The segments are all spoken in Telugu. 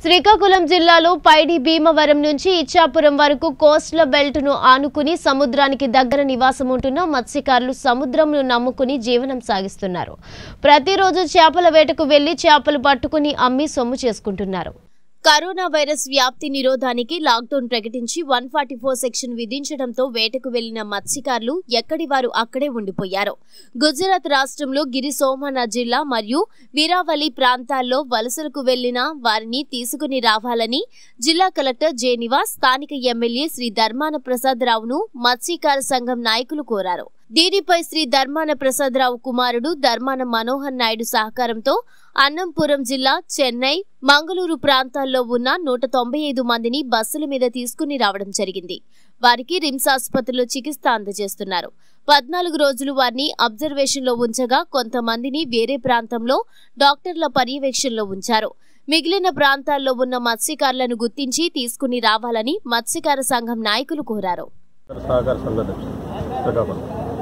శ్రీకాకుళం జిల్లాలో పైడి భీమవరం నుంచి ఇచ్చాపురం వరకు కోస్ట్ల బెల్ట్ ను ఆనుకుని సముద్రానికి దగ్గర నివాసం ఉంటున్న మత్స్యకారులు సముద్రంను నమ్ముకుని జీవనం సాగిస్తున్నారు ప్రతిరోజు చేపల వేటకు వెళ్లి చేపలు పట్టుకుని అమ్మి సొమ్ము చేసుకుంటున్నారు కరోనా వైరస్ వ్యాప్తి నిరోధానికి లాక్డౌన్ ప్రకటించి వన్ ఫార్టీ ఫోర్ సెక్షన్ విధించడంతో వేటకు వెళ్లిన మత్స్యకారులు ఎక్కడి వారు అక్కడే ఉండిపోయారు గుజరాత్ రాష్ట్రంలో గిరి సోమనాథ్ జిల్లా మరియు వీరావళి ప్రాంతాల్లో వలసలకు వెళ్లిన వారిని తీసుకుని రావాలని జిల్లా కలెక్టర్ జె నివాస్ స్థానిక ఎమ్మెల్యే శ్రీ ధర్మాన ప్రసాదరావును మత్స్యకార సంఘం నాయకులు కోరారు దీనిపై శ్రీ ధర్మాన ప్రసాదరావు కుమారుడు ధర్మాన మనోహర్ నాయుడు సహకారంతో అన్నంపురం జిల్లా చెన్నై మంగళూరు ప్రాంతాల్లో ఉన్న నూట తొంభై ఐదు మందిని బస్సుల మీద తీసుకుని రావడం జరిగింది వారికి రిమ్స్ ఆసుపత్రిలో చికిత్స అందజేస్తున్నారు పద్నాలుగు రోజులు వారిని అబ్జర్వేషన్లో ఉంచగా కొంతమందిని వేరే ప్రాంతంలో డాక్టర్ల పర్యవేక్షణలో ఉంచారు మిగిలిన ప్రాంతాల్లో ఉన్న మత్స్యకారులను గుర్తించి తీసుకుని రావాలని మత్స్యకార సంఘం నాయకులు కోరారు సహకార సంఘ అధ్యక్షుడు శ్రీకాకుళం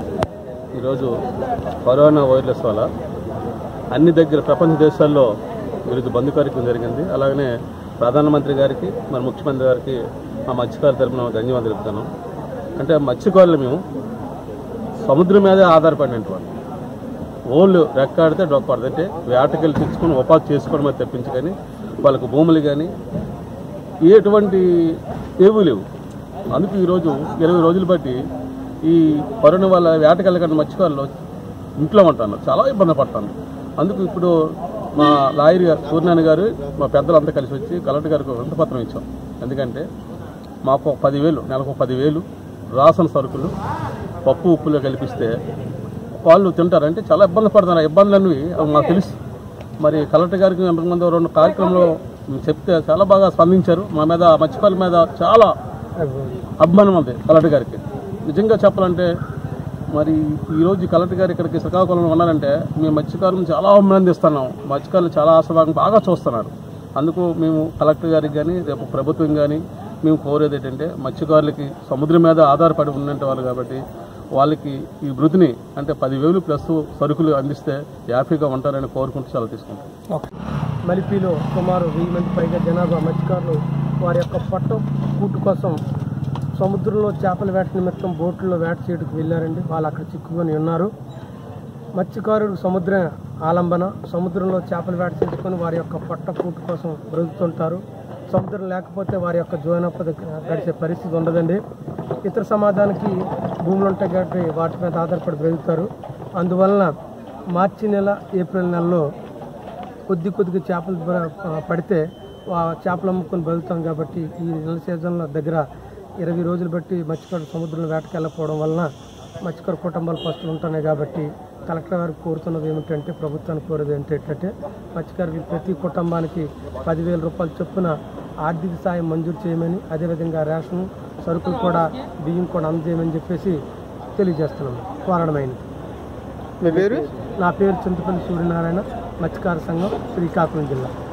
ఈరోజు కరోనా వైరస్ వల్ల అన్ని దగ్గర ప్రపంచ దేశాల్లో ఈరోజు బంద్ కార్యక్రమం జరిగింది అలాగనే ప్రధానమంత్రి గారికి మరి ముఖ్యమంత్రి గారికి మా మత్స్యకారుల తరపున ధన్యవాదాలు తెలుపుతాను అంటే మత్స్యకారులు మేము సముద్రం మీదే ఆధారపడినటువంటి వాళ్ళు ఓళ్ళు రెక్కాడితే డొక్కాడితే అంటే వేటకెళ్ళి తెచ్చుకొని ఉపాధి చేసుకోవడమే తప్పించి కానీ వాళ్ళకు భూములు కానీ ఎటువంటి ఏవీ లేవు అందుకు ఈరోజు ఇరవై రోజులు బట్టి ఈ కరోనా వల్ల వేటకెళ్ళకుండా మత్స్యకారులు ఇంట్లో ఉంటాను చాలా ఇబ్బంది పడతాను అందుకు ఇప్పుడు మా లాయర్ గారు సూర్యనారాయణ గారు మా పెద్దలంతా కలిసి వచ్చి కలెక్టర్ గారికి ఒక పత్రం ఇచ్చాం ఎందుకంటే మాకు ఒక పదివేలు నెలకు ఒక పదివేలు రాసిన సరుకులు పప్పు ఉప్పులో కల్పిస్తే వాళ్ళు తింటారంటే చాలా ఇబ్బంది పడుతున్నారు ఆ ఇబ్బందులు అనేవి మాకు తెలుసు మరి కలెక్టర్ గారికి ఎంతమంది రెండు కార్యక్రమంలో చెప్తే చాలా బాగా స్పందించారు మా మీద మత్స్యకారుల మీద చాలా అభిమానం ఉంది కలెక్టర్ గారికి నిజంగా చెప్పాలంటే మరి ఈరోజు కలెక్టర్ గారు ఇక్కడికి శ్రీకాకుళంలో ఉన్నారంటే మేము మత్స్యకారులను చాలా అభినందిస్తున్నాం మత్స్యకారులు చాలా ఆశాభాగం బాగా చూస్తున్నారు అందుకు మేము కలెక్టర్ గారికి కానీ రేపు ప్రభుత్వం కానీ మేము కోరేది ఏంటంటే మత్స్యకారులకి సముద్రం మీద ఆధారపడి ఉన్నట్టు వాళ్ళు కాబట్టి వాళ్ళకి ఈ వృద్ధిని అంటే పదివేలు ప్లస్ సరుకులు అందిస్తే హ్యాపీగా ఉంటారని కోరుకుంటూ చాలా తీసుకుంటాం మలిపిలో సుమారు వెయ్యి మంది పైగా జనాభా మత్స్యకారులు వారి యొక్క పట్ట కూటు కోసం సముద్రంలో చేపల వేట నిమిత్తం బోట్లలో వేట చేయడానికి వెళ్ళారండి వాళ్ళు అక్కడ చిక్కుకొని ఉన్నారు మత్స్యకారుడు సముద్ర ఆలంబన సముద్రంలో చేపల వేట చేసుకొని వారి యొక్క పట్ట కూటు కోసం బ్రతుకుతుంటారు సముద్రం లేకపోతే వారి యొక్క జీవనోపాధి గడిచే పరిస్థితి ఉండదండి ఇతర సమాజానికి భూములు ఉంటాయి కాబట్టి వాటి మీద ఆధారపడి బ్రతుకుతారు అందువలన మార్చి నెల ఏప్రిల్ నెలలో కొద్ది కొద్దిగా చేపలు ప- పడితే ఆ చేపలు అమ్ముకొని బతుకుతాం కాబట్టి ఈ నెల సీజన్లో దగ్గర ఇరవై రోజులు బట్టి మత్స్యకారు సముద్రంలో వేటకెళ్ళకపోవడం వలన మత్స్యకారు కుటుంబాలు పస్తులు ఉంటున్నాయి కాబట్టి కలెక్టర్ గారికి కోరుతున్నది ఏమిటంటే ప్రభుత్వానికి కోరేది ఏంటంటే మత్స్యకారులకు ప్రతి కుటుంబానికి పదివేల రూపాయల చొప్పున ఆర్థిక సాయం మంజూరు చేయమని అదేవిధంగా రేషన్ సరుకులు కూడా బియ్యం కూడా అందజేయమని చెప్పేసి తెలియజేస్తున్నాము కోరడమైంది మీ పేరు నా పేరు చింతపల్లి సూర్యనారాయణ మత్స్యకార సంఘం శ్రీకాకుళం జిల్లా